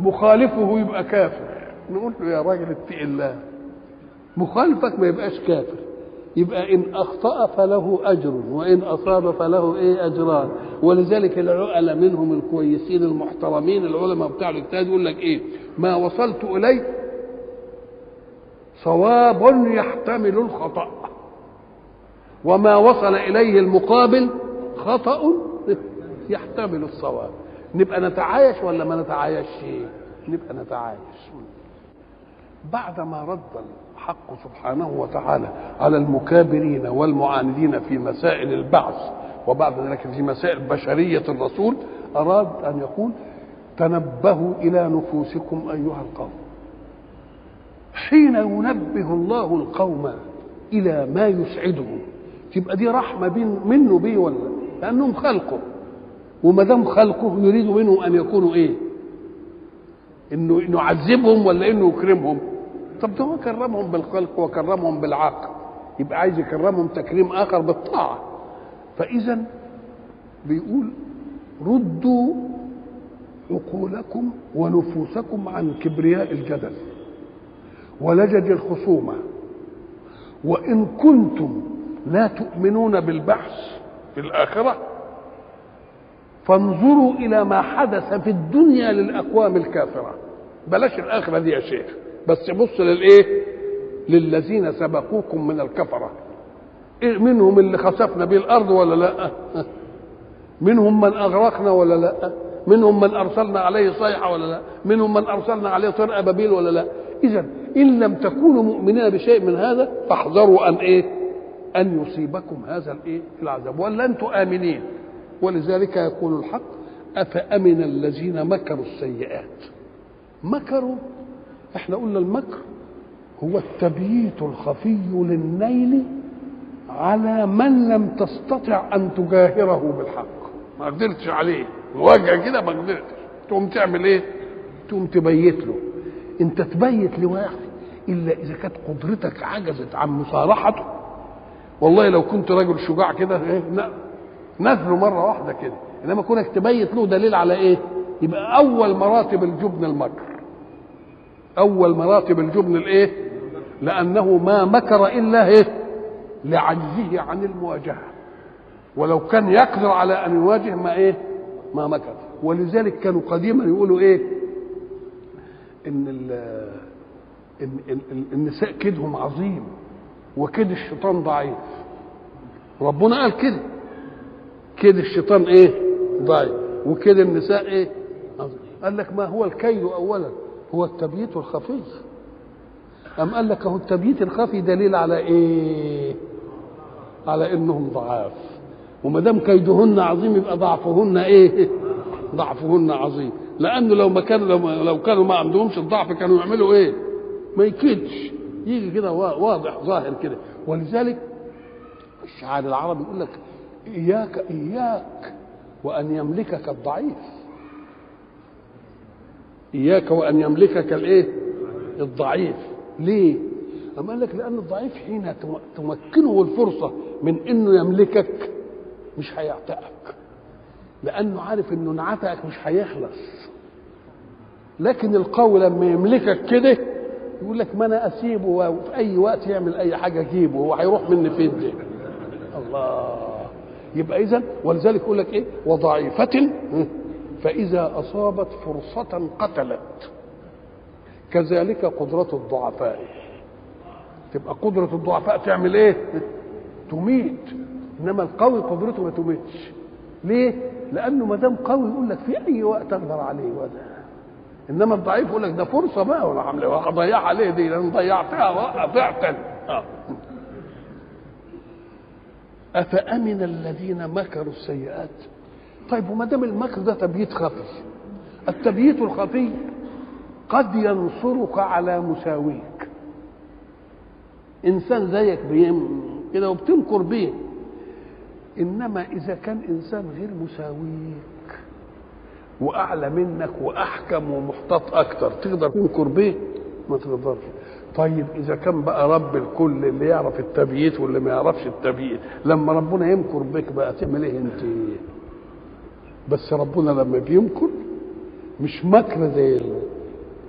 مخالفه يبقى كافر نقول له يا راجل اتق الله مخالفك ما يبقاش كافر يبقى ان اخطا فله اجر وان اصاب فله ايه اجران ولذلك العقلاء منهم الكويسين المحترمين العلماء بتاع الاجتهاد يقول لك ايه ما وصلت اليه صواب يحتمل الخطا وما وصل اليه المقابل خطا يحتمل الصواب نبقى نتعايش ولا ما نتعايش نبقى نتعايش بعدما رد الحق سبحانه وتعالى على المكابرين والمعاندين في مسائل البعث وبعد ذلك في مسائل بشرية الرسول أراد أن يقول تنبهوا إلى نفوسكم أيها القوم حين ينبه الله القوم إلى ما يسعدهم تبقى دي رحمة بين منه بيه ولا لأنهم خلقه وما دام خلقه يريد منهم أن يكونوا إيه؟ إنه إنه يعذبهم ولا إنه يكرمهم؟ طب ده هو كرمهم بالخلق وكرمهم بالعقل يبقى عايز يكرمهم تكريم اخر بالطاعه فاذا بيقول ردوا عقولكم ونفوسكم عن كبرياء الجدل ولجج الخصومه وان كنتم لا تؤمنون بالبحث في الاخره فانظروا الى ما حدث في الدنيا للاقوام الكافره بلاش الاخره دي يا شيخ بس بص للايه للذين سبقوكم من الكفره إيه منهم اللي خسفنا به الارض ولا لا منهم من اغرقنا ولا لا منهم من ارسلنا عليه صيحه ولا لا منهم من ارسلنا عليه طير ابابيل ولا لا اذا ان لم تكونوا مؤمنين بشيء من هذا فاحذروا ان ايه ان يصيبكم هذا الايه العذاب ولا انتم امنين ولذلك يقول الحق افامن الذين مكروا السيئات مكروا احنا قلنا المكر هو التبييت الخفي للنيل على من لم تستطع ان تجاهره بالحق ما قدرتش عليه وجه كده ما قدرتش تقوم تعمل ايه تقوم تبيت له انت تبيت لواحد الا اذا كانت قدرتك عجزت عن مصارحته والله لو كنت رجل شجاع كده ايه نزله مره واحده كده انما كونك تبيت له دليل على ايه يبقى اول مراتب الجبن المكر اول مراتب الجبن الايه لانه ما مكر الا ايه لعجزه عن المواجهه ولو كان يقدر على ان يواجه ما ايه ما مكر ولذلك كانوا قديما يقولوا ايه ان إن, إن النساء كيدهم عظيم وكيد الشيطان ضعيف ربنا قال كده كيد الشيطان ايه ضعيف وكيد النساء ايه عظيم قال لك ما هو الكيد اولا هو التبييت الخفي أم قال لك هو التبييت الخفي دليل على إيه؟ على إنهم ضعاف وما دام كيدهن عظيم يبقى ضعفهن إيه؟ ضعفهن عظيم لأنه لو ما كانوا لو, لو كانوا ما عندهمش الضعف كانوا يعملوا إيه؟ ما يكيدش يجي كده واضح ظاهر كده ولذلك الشعار العربي يقول لك إياك إياك وأن يملكك الضعيف إياك وأن يملكك الإيه؟ الضعيف ليه؟ أما قال لك لأن الضعيف حين تمكنه الفرصة من إنه يملكك مش هيعتقك لأنه عارف إنه انعتقك مش هيخلص لكن القوي لما يملكك كده يقول لك ما أنا أسيبه وفي أي وقت يعمل أي حاجة أجيبه هو هيروح مني فين ده؟ الله يبقى إذا ولذلك يقول لك إيه؟ وضعيفة فإذا أصابت فرصة قتلت كذلك قدرة الضعفاء تبقى قدرة الضعفاء تعمل ايه؟ تميت انما القوي قدرته ما تميتش ليه؟ لانه ما دام قوي يقول لك في اي وقت اقدر عليه وده انما الضعيف يقول لك ده فرصه بقى ولا عامله هضيعها عليه دي لان ضيعتها وقفعت آه. افامن الذين مكروا السيئات طيب وما دام المكر ده تبييت خفي التبييت الخفي قد ينصرك على مساويك انسان زيك بيم كده وبتنكر بيه انما اذا كان انسان غير مساويك واعلى منك واحكم ومحتاط اكتر تقدر تنكر بيه ما تقدرش طيب اذا كان بقى رب الكل اللي يعرف التبييت واللي ما يعرفش التبييت لما ربنا يمكر بك بقى تعمل ايه انت بس ربنا لما بيمكر مش مكر زي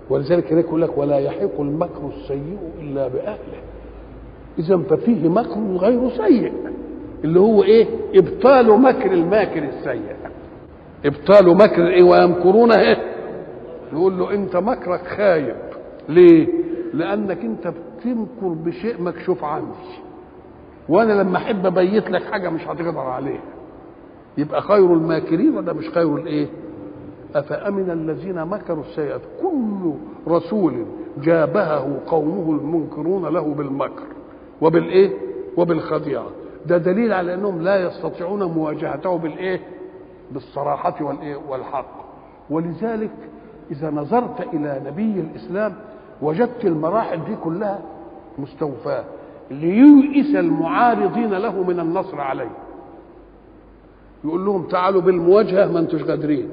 ولذلك هناك يقول لك ولا يحيق المكر السيء الا باهله اذا ففيه مكر غير سيء اللي هو ايه ابطال مكر الماكر السيء ابطال مكر ايه ويمكرون ايه يقول له انت مكرك خايب ليه لانك انت بتمكر بشيء مكشوف عني وانا لما احب ابيت لك حاجه مش هتقدر عليها يبقى خير الماكرين ولا مش خير الايه افامن الذين مكروا السيئات كل رسول جابهه قومه المنكرون له بالمكر وبالايه وبالخديعه ده دليل على انهم لا يستطيعون مواجهته بالايه بالصراحه والايه والحق ولذلك اذا نظرت الى نبي الاسلام وجدت المراحل دي كلها مستوفاه لييئس المعارضين له من النصر عليه يقول لهم تعالوا بالمواجهه ما انتوش قادرين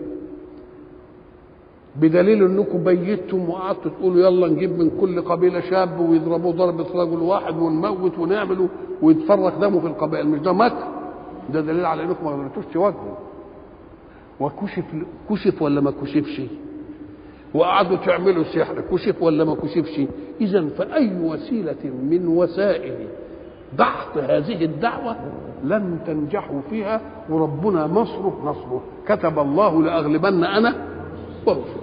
بدليل انكم بيتم وقعدتوا تقولوا يلا نجيب من كل قبيله شاب ويضربوه ضربه رجل واحد ونموت ونعمله ويتفرق دمه في القبائل مش ده مكر ده دليل على انكم ما قدرتوش تواجهوا وكشف كشف ولا ما كشفش وقعدوا تعملوا سحر كشف ولا ما كشفش اذا فاي وسيله من وسائل دحض هذه الدعوه لن تنجحوا فيها وربنا نصره نصره كتب الله لاغلبن انا ورسله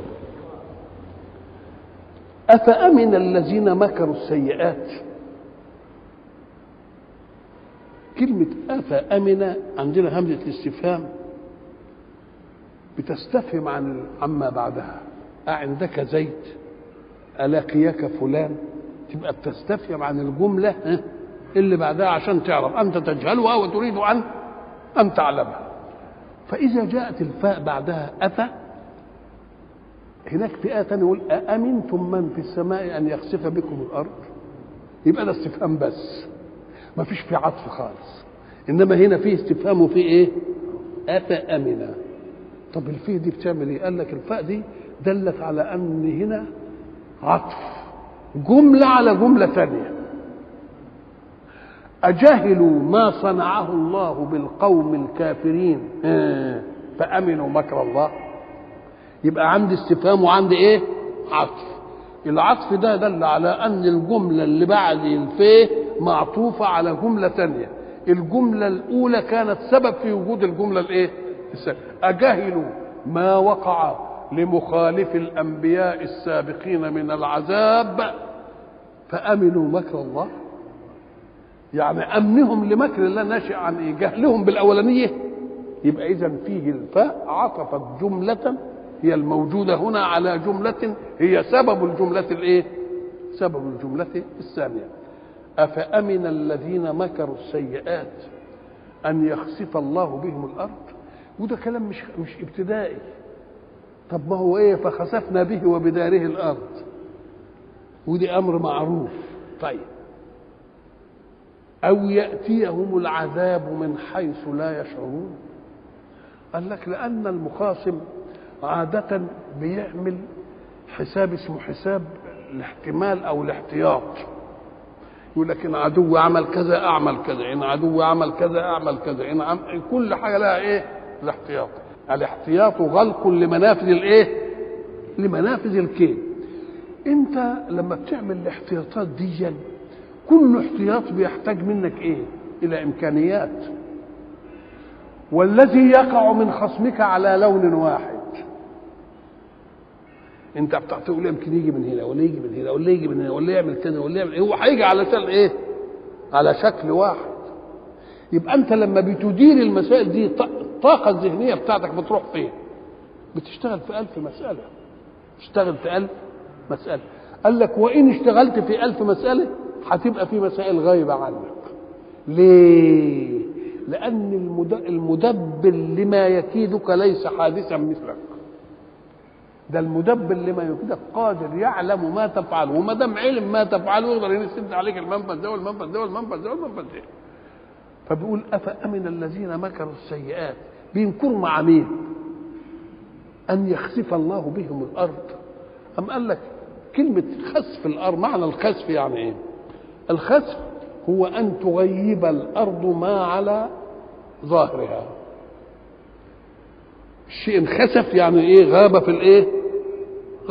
افامن الذين مكروا السيئات كلمة أفأمن عندنا همزة الاستفهام بتستفهم عن عما بعدها أعندك زيت ألاقيك فلان تبقى بتستفهم عن الجملة اللي بعدها عشان تعرف أنت تجهلها وتريد أن أن تعلمها فإذا جاءت الفاء بعدها أفا هناك فئة تانية يقول أأمنتم من في السماء أن يخسف بكم الأرض يبقى ده استفهام بس ما فيش فيه عطف خالص إنما هنا فيه استفهام وفيه إيه أفأمنا طب الفيه دي بتعمل إيه قال لك الفاء دي دلت على أن هنا عطف جملة على جملة ثانية أجهلوا ما صنعه الله بالقوم الكافرين فأمنوا مكر الله يبقى عندي استفهام وعندي ايه عطف العطف ده دل على ان الجمله اللي بعد الفيه معطوفه على جمله ثانيه الجمله الاولى كانت سبب في وجود الجمله الايه اجهلوا ما وقع لمخالف الانبياء السابقين من العذاب فامنوا مكر الله يعني امنهم لمكر الله ناشئ عن ايه جهلهم بالاولانيه يبقى اذا فيه الفاء عطفت جمله هي الموجودة هنا على جملة هي سبب الجملة الإيه؟ سبب الجملة الثانية أفأمن الذين مكروا السيئات أن يخسف الله بهم الأرض وده كلام مش مش ابتدائي طب ما هو إيه فخسفنا به وبداره الأرض ودي أمر معروف طيب أو يأتيهم العذاب من حيث لا يشعرون قال لك لأن المخاصم عادة بيعمل حساب اسمه حساب الاحتمال او الاحتياط يقول لك ان عدو عمل كذا اعمل كذا ان عدو عمل كذا اعمل كذا ان عم... كل حاجه لها ايه الاحتياط الاحتياط غلق لمنافذ الايه لمنافذ الكيد انت لما بتعمل الاحتياطات دي كل احتياط بيحتاج منك ايه الى امكانيات والذي يقع من خصمك على لون واحد انت بتقول يمكن يجي من هنا ولا يجي من هنا ولا يجي من هنا ولا يعمل كذا ولا يعمل هو هيجي على شكل ايه؟ على شكل واحد يبقى انت لما بتدير المسائل دي الطاقه الذهنيه بتاعتك بتروح فين؟ بتشتغل في ألف مسألة تشتغل في ألف مسألة قال لك وإن اشتغلت في ألف مسألة هتبقى في مسائل غايبة عنك ليه؟ لأن المدبر لما يكيدك ليس حادثا مثلك ده المدبر لما يكيدك قادر يعلم ما تفعل وما دام علم ما تفعل يقدر يسد عليك المنفذ ده والمنفذ ده والمنفذ ده والمنفذ ده فبيقول أفأمن الذين مكروا السيئات بينكروا مع مين؟ أن يخسف الله بهم الأرض أم قال لك كلمة خسف الأرض معنى الخسف يعني إيه؟ الخسف هو أن تغيب الأرض ما على ظاهرها الشيء انخسف يعني ايه غاب في الايه